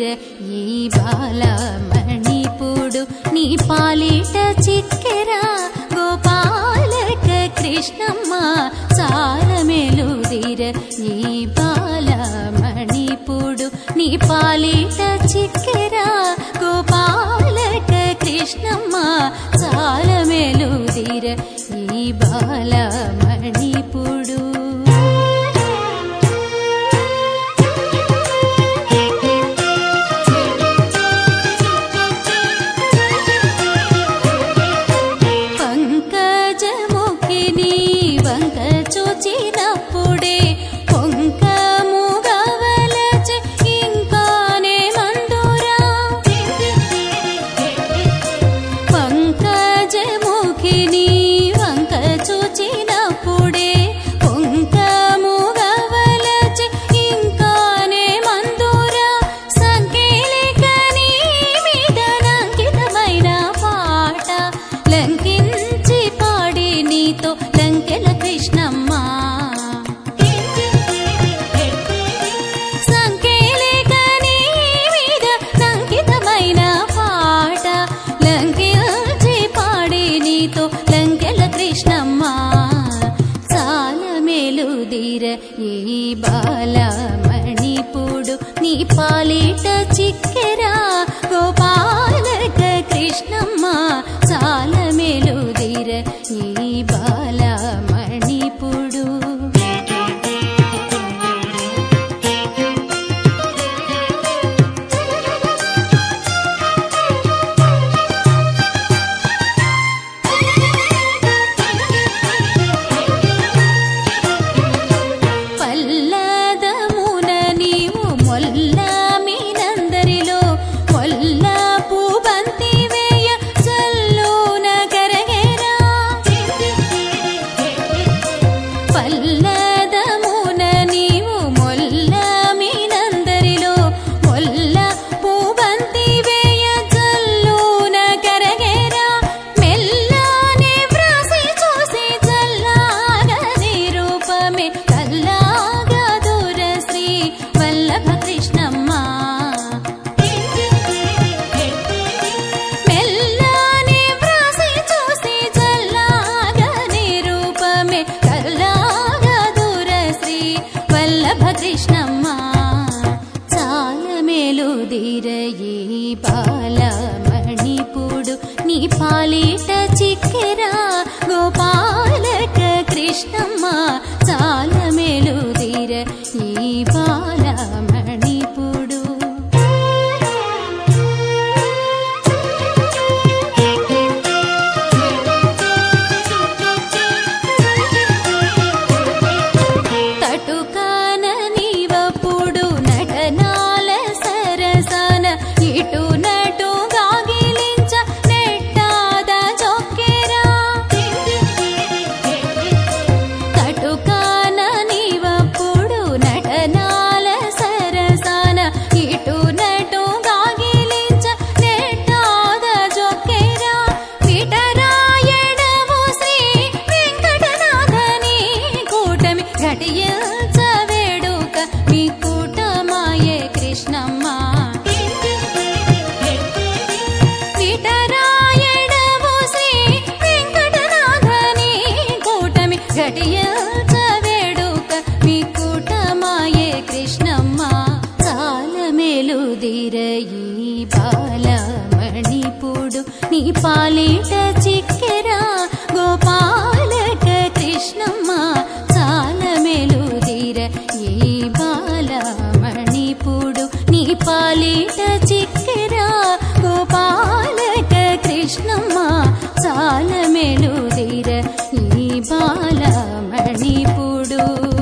ఈ బాలమణిపుడు నీ పాలిట చిక్కెరా గోపాలక కృష్ణమ్మ చాలమెలుదిర ఈ బాలమణిపుడు నీ పాలిట చిక్కెరా గోపాలక కృష్ణమ్మ చాలమెలుదిర ఈ బాలమణిపుడు పంకజముఖిని వంక చూచినప్పుడే పొంక ముగవలచే ఇంకానే మందురా పంకజముఖిని వంక చూచినప్పుడే పొంక ముగవలచే ఇంకానే మందురా సంకేలికని మీద లంకితమైన పాట లంకించి పాడి నీతో లంకెల కృష్ణమ్మ సంకేలికని మీద లంకితమైన పాట లంకించి పాడి నీతో లంకెల కృష్ణమ్మ చాలా మేలుదీర ఈ బాలమణిపుడు నీ పాలిట చిక్కెరా గోపాలక కృష్ణమ్మ చాలా మేలుదీర ఈ బాలమణిపుడు పల్లదమున నీవు మొల్ల మీనందరిలో మొల్ల పూబంతి వేయ చల్లోన కరగేరా పల్లదమున నీవు మొల్ల మీనందరిలో మొల్ల పూబంతి వేయ చల్లోన కరగేరా మెల్లానే వ్రాసి చూసి చల్లాగా నిరూపమే కల్లాగా దూర శ్రీ వల్లభ కృష్ణమ్మ మెల్లానే వ్రాసి చూసి చల్లాగా నిరూపమే కల్లాగా దూర శ్రీ వల్లభ కృష్ణమ్మ చాలా మేలుదీర ఈ బాలమణిపుడు నీ పాలిట చిక్కెరా గోపాలక కృష్ణమ్మ చాలా మేలుదీర ఈ బాలమణిపుడు తటుకాన నీవప్పుడు నటనాల సరసన ఇటు నటు గాగిలించ నెట్టాద చొక్కెరా తటుకాన నీవప్పుడు నటనాల సరసన ఇటు నటు గాగిలించ నెట్టాద చొక్కెరా విటరాయడము శ్రీ వెంకటనాథని కూటమి ఘటియల్చ వేడుక మీ కూటమాయే కృష్ణమ్మ విటరాయడము శ్రీ వెంకటనాథని కూటమి ఘటియల్చ వేడుక మీ కూటమాయే కృష్ణమ్మ చాలా మేలుదిర ఈ బాలమణిపుడు నీ పాలిట చిక్కెరా గోపాలక కృష్ణమ్మ చాలా మేలుదిర ఈ బాలమణిపుడు నీ పాలిట చిక్కెరా గోపాలక కృష్ణమ్మ చాలా మేలుదిర ఈ బాలమణిపుడు